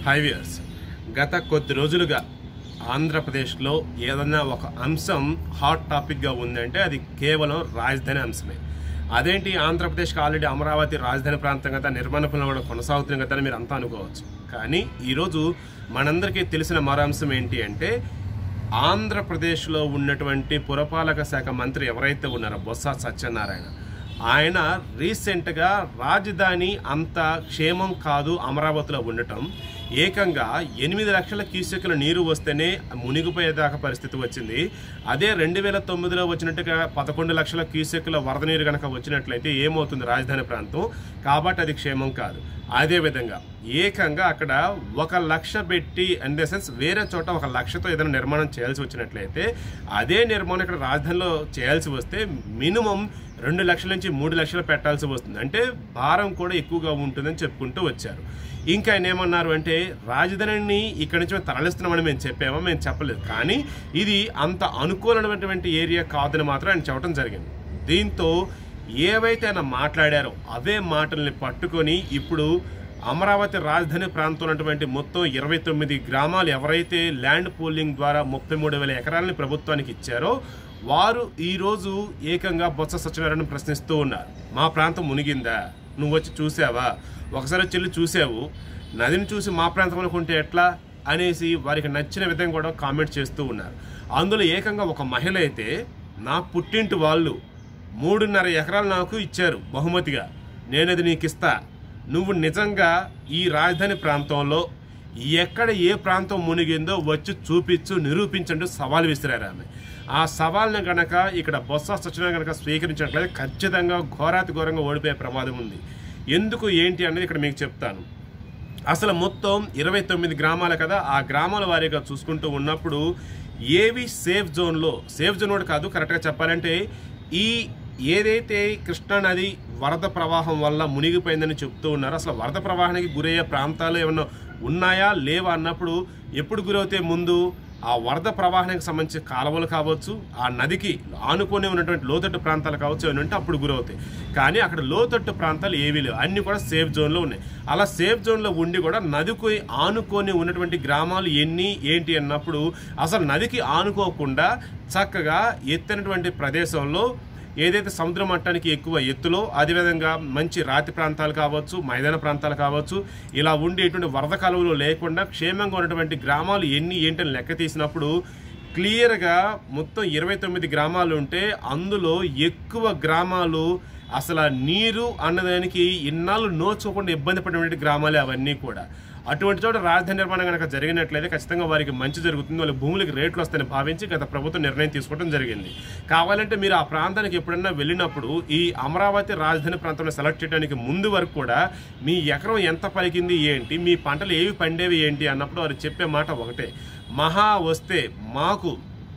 five years గత కొద్ది రోజులుగా ఆంధ్రప్రదేశ్లో ఏదైనా ఒక అంశం హాట్ టాపిక్గా ఉందంటే అది కేవలం రాజధాని అంశమే అదేంటి ఆంధ్రప్రదేశ్కి ఆల్రెడీ అమరావతి రాజధాని ప్రాంతం కదా నిర్మాణ పనులు కూడా కొనసాగుతుంది కదా అని మీరు అంతా అనుకోవచ్చు కానీ ఈరోజు మనందరికీ తెలిసిన మరో అంశం ఏంటి అంటే ఆంధ్రప్రదేశ్లో ఉన్నటువంటి పురపాలక శాఖ మంత్రి ఎవరైతే ఉన్నారో బొత్స సత్యనారాయణ ఆయన రీసెంట్గా రాజధాని అంత క్షేమం కాదు అమరావతిలో ఉండటం ఏకంగా ఎనిమిది లక్షల క్యూసెక్ల నీరు వస్తేనే మునిగిపోయేదాకా పరిస్థితి వచ్చింది అదే రెండు వేల తొమ్మిదిలో వచ్చినట్టుగా పదకొండు లక్షల క్యూసెక్ల వరద నీరు కనుక వచ్చినట్లయితే ఏమవుతుంది రాజధాని ప్రాంతం కాబట్టి అది క్షేమం కాదు అదేవిధంగా ఏకంగా అక్కడ ఒక లక్ష పెట్టి ఇన్ ద సెన్స్ వేరే చోట ఒక లక్షతో ఏదైనా నిర్మాణం చేయాల్సి వచ్చినట్లయితే అదే నిర్మాణం ఇక్కడ రాజధానిలో చేయాల్సి వస్తే మినిమం రెండు లక్షల నుంచి మూడు లక్షలు పెట్టాల్సి వస్తుంది అంటే భారం కూడా ఎక్కువగా ఉంటుందని చెప్పుకుంటూ వచ్చారు ఇంకా ఆయన ఏమన్నారు అంటే రాజధానిని ఇక్కడి నుంచి మేము తరలిస్తున్నామని మేము చెప్పామో మేము చెప్పలేదు కానీ ఇది అంత అనుకూలమైనటువంటి ఏరియా కాదని మాత్రం ఆయన చెప్పడం జరిగింది దీంతో ఏవైతే ఆయన మాట్లాడారో అవే మాటల్ని పట్టుకొని ఇప్పుడు అమరావతి రాజధాని ప్రాంతం ఉన్నటువంటి మొత్తం ఇరవై తొమ్మిది గ్రామాలు ఎవరైతే ల్యాండ్ పూలింగ్ ద్వారా ముప్పై మూడు వేల ఎకరాలని ప్రభుత్వానికి ఇచ్చారో వారు ఈరోజు ఏకంగా బొత్స సత్యనారాయణ ప్రశ్నిస్తూ ఉన్నారు మా ప్రాంతం మునిగిందా నువ్వు వచ్చి చూసావా ఒకసారి వచ్చి వెళ్ళి చూసావు నదిని చూసి మా ప్రాంతంలో కొంటే ఎట్లా అనేసి వారికి నచ్చిన విధంగా కూడా కామెంట్ చేస్తూ ఉన్నారు అందులో ఏకంగా ఒక మహిళ అయితే నా పుట్టింటి వాళ్ళు మూడున్నర ఎకరాలు నాకు ఇచ్చారు బహుమతిగా నేనది నీకు ఇస్తా నువ్వు నిజంగా ఈ రాజధాని ప్రాంతంలో ఎక్కడ ఏ ప్రాంతం మునిగిందో వచ్చి చూపించు నిరూపించండి సవాల్ విసిరారు ఆమె ఆ సవాల్ని గనక ఇక్కడ బొత్స సత్యనారాయణ గనక స్వీకరించినట్లయితే ఖచ్చితంగా ఘోరాతి ఘోరంగా ఓడిపోయే ప్రమాదం ఉంది ఎందుకు ఏంటి అనేది ఇక్కడ మీకు చెప్తాను అసలు మొత్తం ఇరవై తొమ్మిది గ్రామాలు కదా ఆ గ్రామాల వారీగా చూసుకుంటూ ఉన్నప్పుడు ఏవి సేఫ్ జోన్లో సేఫ్ జోన్ కూడా కాదు కరెక్ట్గా చెప్పాలంటే ఈ ఏదైతే కృష్ణా నది వరద ప్రవాహం వల్ల మునిగిపోయిందని చెప్తూ ఉన్నారో అసలు వరద ప్రవాహానికి గురయ్యే ప్రాంతాలు ఏమన్నా ఉన్నాయా లేవా అన్నప్పుడు ఎప్పుడు గురవుతే ముందు ఆ వరద ప్రవాహానికి సంబంధించి కాలువలు కావచ్చు ఆ నదికి ఆనుకొని ఉన్నటువంటి లోతట్టు ప్రాంతాలు కావచ్చు ఏమైనా ఉంటే అప్పుడు గురవుతాయి కానీ అక్కడ లోతట్టు ప్రాంతాలు ఏవీ లేవు అన్ని కూడా సేఫ్ జోన్లో ఉన్నాయి అలా సేఫ్ జోన్లో ఉండి కూడా నదికి ఆనుకొని ఉన్నటువంటి గ్రామాలు ఎన్ని ఏంటి అన్నప్పుడు అసలు నదికి ఆనుకోకుండా చక్కగా ఎత్తైనటువంటి ప్రదేశంలో ఏదైతే సముద్ర మట్టానికి ఎక్కువ ఎత్తులో అదేవిధంగా మంచి రాతి ప్రాంతాలు కావచ్చు మైదాన ప్రాంతాలు కావచ్చు ఇలా ఉండి ఎటువంటి వరద కాలువలు లేకుండా క్షేమంగా ఉన్నటువంటి గ్రామాలు ఎన్ని ఏంటని లెక్క తీసినప్పుడు క్లియర్గా మొత్తం ఇరవై తొమ్మిది గ్రామాలు ఉంటే అందులో ఎక్కువ గ్రామాలు అసలు ఆ నీరు అన్నదానికి ఇన్నాళ్ళు నోచుకోకుండా ఇబ్బంది పడినటువంటి గ్రామాలే అవన్నీ కూడా అటువంటి చోట రాజధాని నిర్మాణం కనుక జరిగినట్లయితే ఖచ్చితంగా వారికి మంచి జరుగుతుంది వాళ్ళ భూములకి రేట్లు వస్తాయని భావించి గత ప్రభుత్వం నిర్ణయం తీసుకోవడం జరిగింది కావాలంటే మీరు ఆ ప్రాంతానికి ఎప్పుడన్నా వెళ్ళినప్పుడు ఈ అమరావతి రాజధాని ప్రాంతంలో సెలెక్ట్ చేయడానికి ముందు వరకు కూడా మీ ఎకరం ఎంత పలికింది ఏంటి మీ పంటలు ఏవి పండేవి ఏంటి అన్నప్పుడు వారు చెప్పే మాట ఒకటే మహా వస్తే మాకు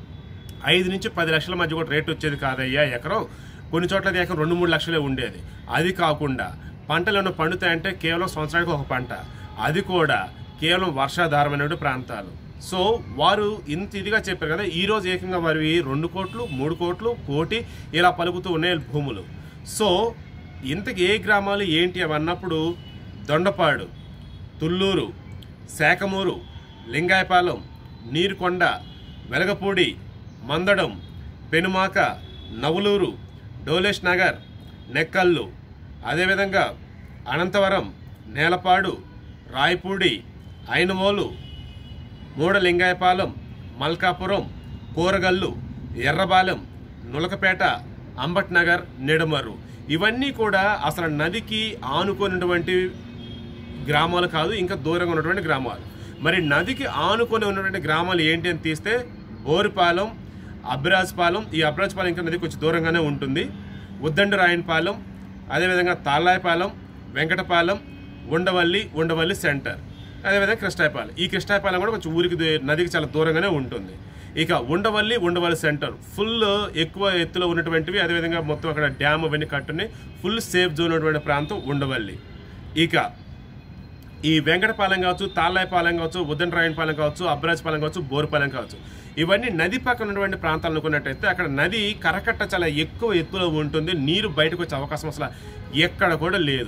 ఐదు నుంచి పది లక్షల మధ్య కూడా రేట్ వచ్చేది కాదయ్యా ఎకరం కొన్ని చోట్ల అది ఎకరం రెండు మూడు లక్షలే ఉండేది అది కాకుండా పంటలు ఏమైనా పండుతాయంటే కేవలం సంవత్సరానికి ఒక పంట అది కూడా కేవలం వర్షాధారమైన ప్రాంతాలు సో వారు ఇంత ఇదిగా చెప్పారు కదా ఈ రోజు ఏకంగా వారి రెండు కోట్లు మూడు కోట్లు కోటి ఇలా పలుకుతూ ఉన్నాయి భూములు సో ఇంతకు ఏ గ్రామాలు ఏంటి అవి అన్నప్పుడు దొండపాడు తుళ్ళూరు శాఖమూరు లింగాయపాలెం నీరుకొండ వెలగపూడి మందడం పెనుమాక నవలూరు డోలేష్ నగర్ నెక్కల్లు అదేవిధంగా అనంతవరం నేలపాడు రాయపూడి ఐనమోలు మూడలింగాయపాలెం మల్కాపురం కూరగల్లు ఎర్రబాలెం నులకపేట అంబట్ నగర్ నిడమర్రు ఇవన్నీ కూడా అసలు నదికి ఆనుకున్నటువంటి గ్రామాలు కాదు ఇంకా దూరంగా ఉన్నటువంటి గ్రామాలు మరి నదికి ఆనుకొని ఉన్నటువంటి గ్రామాలు ఏంటి అని తీస్తే బోరుపాలెం అబ్రాజ్పాలెం ఈ అబ్రాజ్పాలెం ఇంకా నది కొంచెం దూరంగానే ఉంటుంది ఉద్దండ రాయనపాలెం అదేవిధంగా తాళ్ళాయపాలెం వెంకటపాలెం ఉండవల్లి ఉండవల్లి సెంటర్ అదేవిధంగా కృష్ణాయపాలెం ఈ కృష్ణాయపాలెం కూడా కొంచెం ఊరికి దే- నదికి చాలా దూరంగానే ఉంటుంది ఇక ఉండవల్లి ఉండవల్లి సెంటర్ ఫుల్ ఎక్కువ ఎత్తులో ఉన్నటువంటివి అదేవిధంగా మొత్తం అక్కడ డ్యామ్ అవన్నీ కట్టుని ఫుల్ సేఫ్ జోన్ ఉన్నటువంటి ప్రాంతం ఉండవల్లి ఇక ఈ వెంకటపాలెం కావచ్చు తాళ్ళాయపాలెం కావచ్చు ఉద్దండరాయనపాలెం కావచ్చు అబ్రాజ్పాలెం కావచ్చు బోరుపాలెం కావచ్చు ఇవన్నీ నది పక్కన ఉన్నటువంటి ప్రాంతాలు అనుకున్నట్టయితే అక్కడ నది కరకట్ట చాలా ఎక్కువ ఎత్తులో ఉంటుంది నీరు బయటకు వచ్చే అవకాశం అసలు ఎక్కడ కూడా లేదు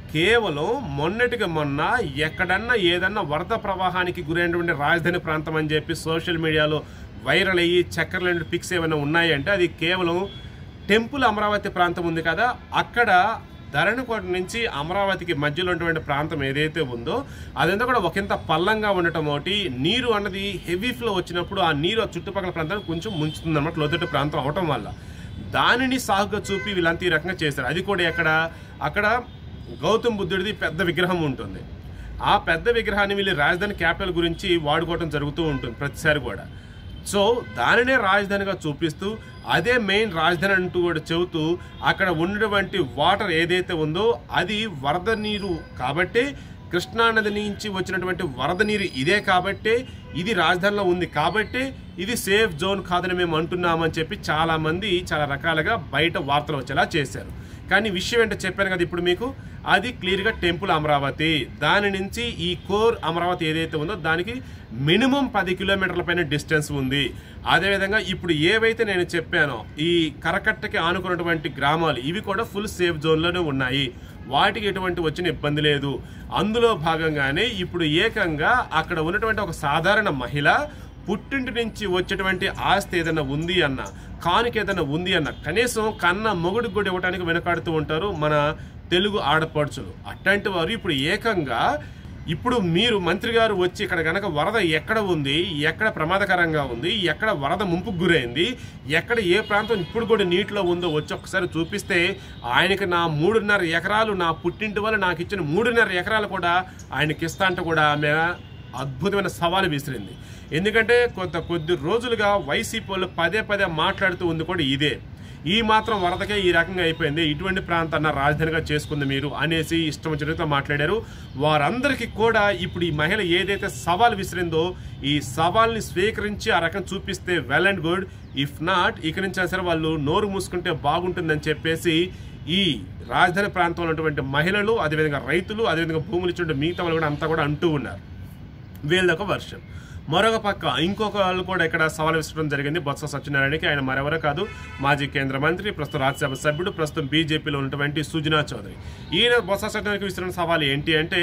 కేవలం మొన్నటికి మొన్న ఎక్కడన్నా ఏదన్నా వరద ప్రవాహానికి గురైనటువంటి రాజధాని ప్రాంతం అని చెప్పి సోషల్ మీడియాలో వైరల్ అయ్యి చక్కర్లాంటి పిక్స్ ఏమైనా ఉన్నాయంటే అది కేవలం టెంపుల్ అమరావతి ప్రాంతం ఉంది కదా అక్కడ ధరణికోట నుంచి అమరావతికి మధ్యలో ఉన్నటువంటి ప్రాంతం ఏదైతే ఉందో అదంతా కూడా ఒకంత పల్లంగా ఉండటం ఒకటి నీరు అన్నది హెవీ ఫ్లో వచ్చినప్పుడు ఆ నీరు ఆ చుట్టుపక్కల ప్రాంతానికి కొంచెం ముంచుతుంది అనమాట లోతట్టు ప్రాంతం అవటం వల్ల దానిని సాగుగా చూపి వీళ్ళంతా ఈ రకంగా చేశారు అది కూడా ఎక్కడ అక్కడ గౌతమ్ బుద్ధుడిది పెద్ద విగ్రహం ఉంటుంది ఆ పెద్ద విగ్రహాన్ని వీళ్ళు రాజధాని క్యాపిటల్ గురించి వాడుకోవడం జరుగుతూ ఉంటుంది ప్రతిసారి కూడా సో దానినే రాజధానిగా చూపిస్తూ అదే మెయిన్ రాజధాని అంటూ కూడా చెబుతూ అక్కడ ఉన్నటువంటి వాటర్ ఏదైతే ఉందో అది వరద నీరు కాబట్టి కృష్ణానది నుంచి వచ్చినటువంటి వరద నీరు ఇదే కాబట్టి ఇది రాజధానిలో ఉంది కాబట్టి ఇది సేఫ్ జోన్ కాదని మేము అంటున్నామని చెప్పి చాలా మంది చాలా రకాలుగా బయట వార్తలు వచ్చేలా చేశారు కానీ విషయం ఏంటో చెప్పాను కదా ఇప్పుడు మీకు అది క్లియర్గా టెంపుల్ అమరావతి దాని నుంచి ఈ కోర్ అమరావతి ఏదైతే ఉందో దానికి మినిమం పది కిలోమీటర్ల పైన డిస్టెన్స్ ఉంది అదేవిధంగా ఇప్పుడు ఏవైతే నేను చెప్పానో ఈ కరకట్టకి ఆనుకున్నటువంటి గ్రామాలు ఇవి కూడా ఫుల్ సేఫ్ జోన్లోనే ఉన్నాయి వాటికి ఎటువంటి వచ్చిన ఇబ్బంది లేదు అందులో భాగంగానే ఇప్పుడు ఏకంగా అక్కడ ఉన్నటువంటి ఒక సాధారణ మహిళ పుట్టింటి నుంచి వచ్చేటువంటి ఆస్తి ఏదైనా ఉంది అన్న కానుక ఏదైనా ఉంది అన్న కనీసం కన్న మొగుడికి కూడా ఇవ్వడానికి వెనకాడుతూ ఉంటారు మన తెలుగు ఆడపడుచులు అట్లాంటి వారు ఇప్పుడు ఏకంగా ఇప్పుడు మీరు మంత్రి గారు వచ్చి ఇక్కడ గనక వరద ఎక్కడ ఉంది ఎక్కడ ప్రమాదకరంగా ఉంది ఎక్కడ వరద ముంపుకు గురైంది ఎక్కడ ఏ ప్రాంతం ఇప్పుడు కూడా నీటిలో ఉందో వచ్చి ఒక్కసారి చూపిస్తే ఆయనకి నా మూడున్నర ఎకరాలు నా పుట్టింటి వల్ల నాకు ఇచ్చిన మూడున్నర ఎకరాలు కూడా ఆయనకి ఇస్తా అంటే కూడా ఆమె అద్భుతమైన సవాలు విసిరింది ఎందుకంటే కొంత కొద్ది రోజులుగా వైసీపీ వాళ్ళు పదే పదే మాట్లాడుతూ ఉంది కూడా ఇదే ఈ మాత్రం వరదకే ఈ రకంగా అయిపోయింది ఇటువంటి ప్రాంతాన్న రాజధానిగా చేసుకుంది మీరు అనేసి ఇష్టం వచ్చినట్టుగా మాట్లాడారు వారందరికీ కూడా ఇప్పుడు ఈ మహిళ ఏదైతే సవాల్ విసిరిందో ఈ సవాల్ని స్వీకరించి ఆ రకం చూపిస్తే well and good if not ఇక నుంచి అయినా సరే వాళ్ళు నోరు మూసుకుంటే బాగుంటుందని చెప్పేసి ఈ రాజధాని ప్రాంతంలో ఉన్నటువంటి మహిళలు అదేవిధంగా రైతులు అదేవిధంగా భూములు ఇచ్చిన మిగతా వాళ్ళు కూడా అంతా కూడా అంటూ ఉన్నారు వీళ్ళొక వర్షం మరొక పక్క ఇంకొక వాళ్ళు కూడా ఇక్కడ సవాల్ విసరడం జరిగింది బొత్స సత్యనారాయణకి ఆయన మరెవరో కాదు మాజీ కేంద్ర మంత్రి ప్రస్తుతం రాజ్యసభ సభ్యుడు ప్రస్తుతం బీజేపీలో ఉన్నటువంటి సుజనా చౌదరి ఈయన బొత్స సత్యనారాయణకి విసిరిన సవాల్ ఏంటి అంటే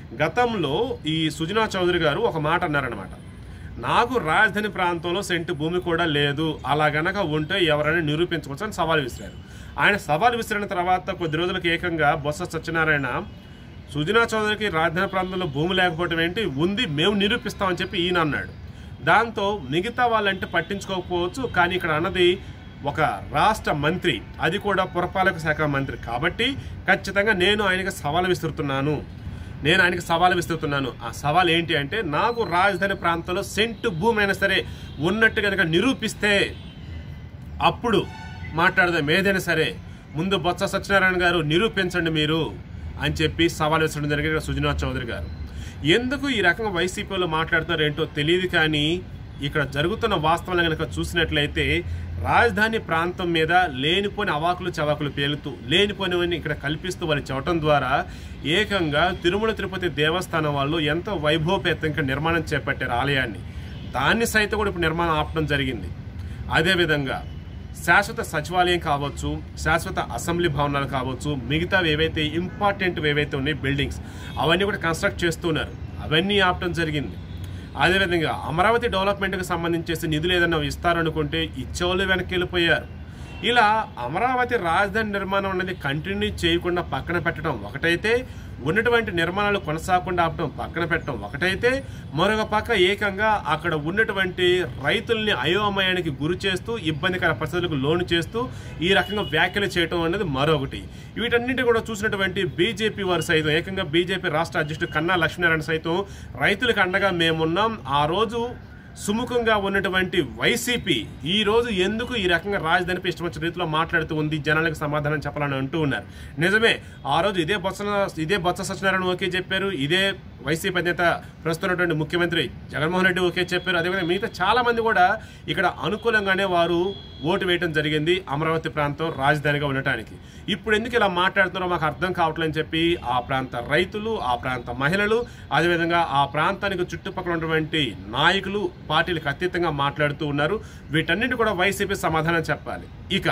గతంలో ఈ సుజనా చౌదరి గారు ఒక మాట అన్నారనమాట నాకు రాజధాని ప్రాంతంలో సెంటు భూమి కూడా లేదు అలా గనక ఉంటే ఎవరైనా నిరూపించవచ్చు అని సవాల్ విసిరారు ఆయన సవాల్ విసిరిన తర్వాత కొద్ది రోజులకు ఏకంగా బొత్స సత్యనారాయణ సుజనా చౌదరికి రాజధాని ప్రాంతంలో భూమి లేకపోవడం ఏంటి ఉంది మేము నిరూపిస్తామని చెప్పి ఈయన అన్నాడు దాంతో మిగతా వాళ్ళంటే పట్టించుకోకపోవచ్చు కానీ ఇక్కడ అన్నది ఒక రాష్ట్ర మంత్రి అది కూడా పురపాలక శాఖ మంత్రి కాబట్టి ఖచ్చితంగా నేను ఆయనకి సవాల్ విసురుతున్నాను నేను ఆయనకి సవాల్ విస్తుతున్నాను ఆ సవాల్ ఏంటి అంటే నాకు రాజధాని ప్రాంతంలో సెంటు భూమి అయినా సరే ఉన్నట్టు కనుక నిరూపిస్తే అప్పుడు మాట్లాడదాం ఏదైనా సరే ముందు బొత్స సత్యనారాయణ గారు నిరూపించండి మీరు అని చెప్పి సవాల్ విసరడం జరిగింది సుజనా చౌదరి గారు ఎందుకు ఈ రకంగా వైసీపీలో మాట్లాడుతున్నారు ఏంటో తెలియదు కానీ ఇక్కడ జరుగుతున్న వాస్తవాలను కనుక చూసినట్లయితే రాజధాని ప్రాంతం మీద లేనిపోని అవాకులు చవాకులు పేలుతూ లేనిపోనివన్నీ ఇక్కడ కల్పిస్తూ వాళ్ళు చెప్పడం ద్వారా ఏకంగా తిరుమల తిరుపతి దేవస్థానం వాళ్ళు ఎంతో వైభవపేతంగా నిర్మాణం చేపట్టారు ఆలయాన్ని దాన్ని సైతం కూడా ఇప్పుడు నిర్మాణం ఆపడం జరిగింది అదేవిధంగా శాశ్వత సచివాలయం కావచ్చు శాశ్వత అసెంబ్లీ భవనాలు కావచ్చు మిగతా ఏవైతే ఇంపార్టెంట్ ఏవైతే ఉన్నాయి బిల్డింగ్స్ అవన్నీ కూడా కన్స్ట్రక్ట్ చేస్తున్నారు అవన్నీ ఆపటం జరిగింది అదేవిధంగా అమరావతి డెవలప్మెంట్కి సంబంధించేసి నిధులు ఏదైనా ఇస్తారనుకుంటే ఇచ్చేవాళ్ళు వెనక్కి వెళ్ళిపోయారు ఇలా అమరావతి రాజధాని నిర్మాణం అనేది కంటిన్యూ చేయకుండా పక్కన పెట్టడం ఒకటైతే ఉన్నటువంటి నిర్మాణాలు కొనసాగకుండా ఆపడం పక్కన పెట్టడం ఒకటైతే మరొక పక్క ఏకంగా అక్కడ ఉన్నటువంటి రైతుల్ని అయోమయానికి గురి చేస్తూ ఇబ్బందికర పరిస్థితులకు లోను చేస్తూ ఈ రకంగా వ్యాఖ్యలు చేయడం అనేది మరొకటి వీటన్నిటి కూడా చూసినటువంటి బీజేపీ వారు సైతం ఏకంగా బీజేపీ రాష్ట్ర అధ్యక్షుడు కన్నా లక్ష్మీనారాయణ సైతం రైతులకు అండగా మేమున్నాం ఆ రోజు సుముఖంగా ఉన్నటువంటి వైసీపీ ఈ రోజు ఎందుకు ఈ రకంగా రాజధానిపై ఇష్టం వచ్చిన రీతిలో మాట్లాడుతూ ఉంది జనాలకు సమాధానం చెప్పాలని అంటూ ఉన్నారు నిజమే ఆ రోజు ఇదే బొత్స ఇదే బొత్స సత్యనారాయణ ఓకే చెప్పారు ఇదే వైసీపీ అధినేత ప్రస్తుతం ఉన్నటువంటి ముఖ్యమంత్రి జగన్మోహన్ రెడ్డి ఓకే చెప్పారు అదేవిధంగా మిగతా చాలా మంది కూడా ఇక్కడ అనుకూలంగానే వారు ఓటు వేయడం జరిగింది అమరావతి ప్రాంతం రాజధానిగా ఉండటానికి ఇప్పుడు ఎందుకు ఇలా మాట్లాడుతున్నారో మాకు అర్థం కావట్లేదని చెప్పి ఆ ప్రాంత రైతులు ఆ ప్రాంత మహిళలు అదేవిధంగా ఆ ప్రాంతానికి చుట్టుపక్కల ఉన్నటువంటి నాయకులు పార్టీలకు అతీతంగా మాట్లాడుతూ ఉన్నారు వీటన్నిటి కూడా వైసీపీ సమాధానం చెప్పాలి ఇక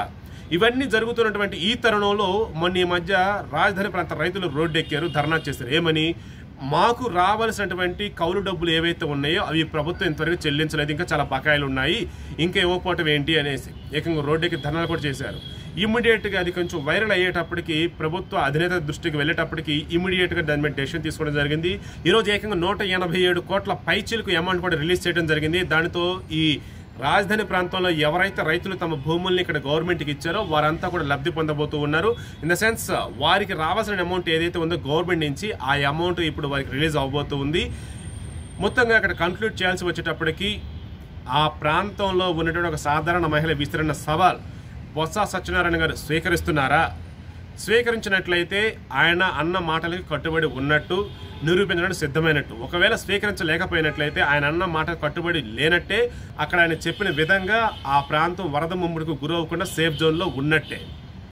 ఇవన్నీ జరుగుతున్నటువంటి ఈ తరుణంలో మొన్న ఈ మధ్య రాజధాని ప్రాంత రైతులు రోడ్డెక్కారు ధర్నా చేశారు ఏమని మాకు రావాల్సినటువంటి కౌలు డబ్బులు ఏవైతే ఉన్నాయో అవి ప్రభుత్వం ఇంతవరకు చెల్లించలేదు ఇంకా చాలా బకాయిలు ఉన్నాయి ఇంకా ఇవ్వకపోవటం ఏంటి అనేసి ఏకంగా రోడ్డుకి ధర్నాలు కూడా చేశారు ఇమ్మీడియట్గా అది కొంచెం వైరల్ అయ్యేటప్పటికి ప్రభుత్వ అధినేత దృష్టికి వెళ్ళేటప్పటికి ఇమ్మీడియట్గా దాని మీద డెసిషన్ తీసుకోవడం జరిగింది ఈరోజు ఏకంగా నూట ఎనభై ఏడు కోట్ల పైచీలకు అమౌంట్ కూడా రిలీజ్ చేయడం జరిగింది దానితో ఈ రాజధాని ప్రాంతంలో ఎవరైతే రైతులు తమ భూముల్ని ఇక్కడ గవర్నమెంట్కి ఇచ్చారో వారంతా కూడా లబ్ధి పొందబోతూ ఉన్నారు ఇన్ ద సెన్స్ వారికి రావాల్సిన అమౌంట్ ఏదైతే ఉందో గవర్నమెంట్ నుంచి ఆ అమౌంట్ ఇప్పుడు వారికి రిలీజ్ అవబోతూ ఉంది మొత్తంగా అక్కడ కన్క్లూడ్ చేయాల్సి వచ్చేటప్పటికి ఆ ప్రాంతంలో ఉన్నటువంటి ఒక సాధారణ మహిళ విసిరిన సవాల్ బొత్స సత్యనారాయణ గారు స్వీకరిస్తున్నారా స్వీకరించినట్లయితే ఆయన అన్న మాటలకి కట్టుబడి ఉన్నట్టు నిరూపించడానికి సిద్ధమైనట్టు ఒకవేళ స్వీకరించలేకపోయినట్లయితే ఆయన అన్న మాట కట్టుబడి లేనట్టే అక్కడ ఆయన చెప్పిన విధంగా ఆ ప్రాంతం వరద ముమ్మడికి గురవకుండా సేఫ్ జోన్లో ఉన్నట్టే